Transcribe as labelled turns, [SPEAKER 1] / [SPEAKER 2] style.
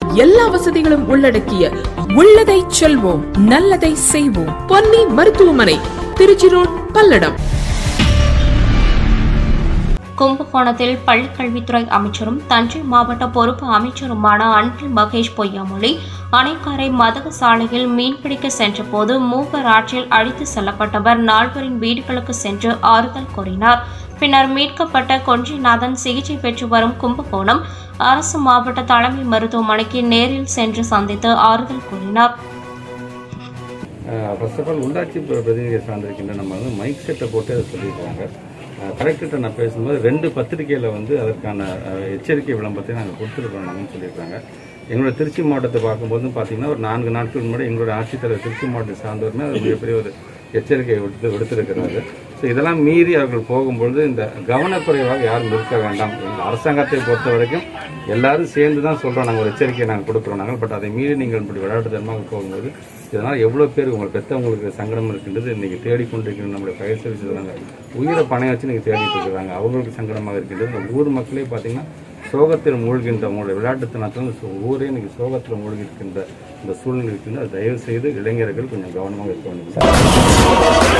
[SPEAKER 1] எல்லா வசதிகளும் உள்ளடக்கிய உள்ளதை செல்வோம் நல்லதை செய்வோம் பொன்னி மருத்துவமனை திருச்சி ரோட் பல்லடம்
[SPEAKER 2] கும்பகோணத்தில் பள்ளிக்கல்வித்துறை அமைச்சரும் தஞ்சை மாவட்ட பொறுப்பு அமைச்சருமான அன்பில் மகேஷ் பொய்யாமொழி அணைக்கரை மதகு சாலையில் மீன்பிடிக்க சென்றபோது மூவர் ஆற்றில் அடித்து செல்லப்பட்டவர் நால்வரின் வீடுகளுக்கு சென்று ஆறுதல் கூறினார் பின்னர் மீட்கப்பட்ட கொஞ்சிநாதன் சிகிச்சை பெற்று வரும் கும்பகோணம் அரசு மாவட்ட தலைமை மருத்துவமனைக்கு நேரில் சென்று சந்தித்து ஆறுதல் கூறினார்
[SPEAKER 3] ஃபர்ஸ்ட் ஆஃப் ஆல் உள்ளாட்சி பிர- பிரதிநிதியை சார்ந்திருக்கின்ற நம்ம வந்து மைக் செட்டை போட்டு அதை சொல்லியிருக்காங்க கலெக்டர்கிட்ட நான் பேசும்போது ரெண்டு பத்திரிகையில் வந்து அதற்கான அஹ், எச்சரிக்கை விளம்பரத்தை நாங்கள் கொடுத்துருக்கோம் நாங்கன்னு சொல்லியிருக்காங்க எங்களோட திருச்சி மாவட்டத்தை பார்க்கும்போது பார்த்தீங்கன்னா ஒரு நான்கு நாட்கள் முன்னாடி எங்களோட ஆட்சித்தலைவர் திருச்சி மாவட்டத்தை சார்ந்தவருமே அது மிகப்பெரிய ஒரு எச்சரிக்கை விடுத்து விடுத்திருக்கிறாரு ஸோ இதெல்லாம் மீறி அவர்கள் போகும்பொழுது இந்த கவனக்குறைவாக யாரும் இருக்க வேண்டாம் இந்த அரசாங்கத்தை பொறுத்த வரைக்கும் எல்லாரும் சேர்ந்து தான் சொல்கிறோம் நாங்கள் ஒரு எச்சரிக்கை நாங்கள் கொடுக்குறோம் நாங்கள் பட் அதை மீறி நீங்கள் இப்படி விளையாட்டுத்தனமாக போகும்போது இதனால் எவ்வளோ பேர் உங்கள் பெற்றவங்களுக்கு சங்கடம் இருக்கின்றது இன்றைக்கி தேடிக்கொண்டிருக்கிற நம்முடைய ஃபயர் சர்வீஸ் நாங்கள் உயிரை பணைய வச்சு நீங்கள் தேடிட்டு இருக்கிறாங்க அவங்களுக்கு சங்கடமாக இருக்கின்றது இந்த ஊர் மக்களே பார்த்தீங்கன்னா சோகத்தில் மூழ்கின்ற உங்களுடைய விளையாட்டுத்தனத்தில் இந்த சோ- ஊரே இன்னைக்கு சோகத்தில் மூழ்கி இருக்கின்ற இந்த சூழ்நிலை இருக்கின்ற தயவு செய்து இளைஞர்கள் கொஞ்சம் கவனமாக இருக்க வேண்டும்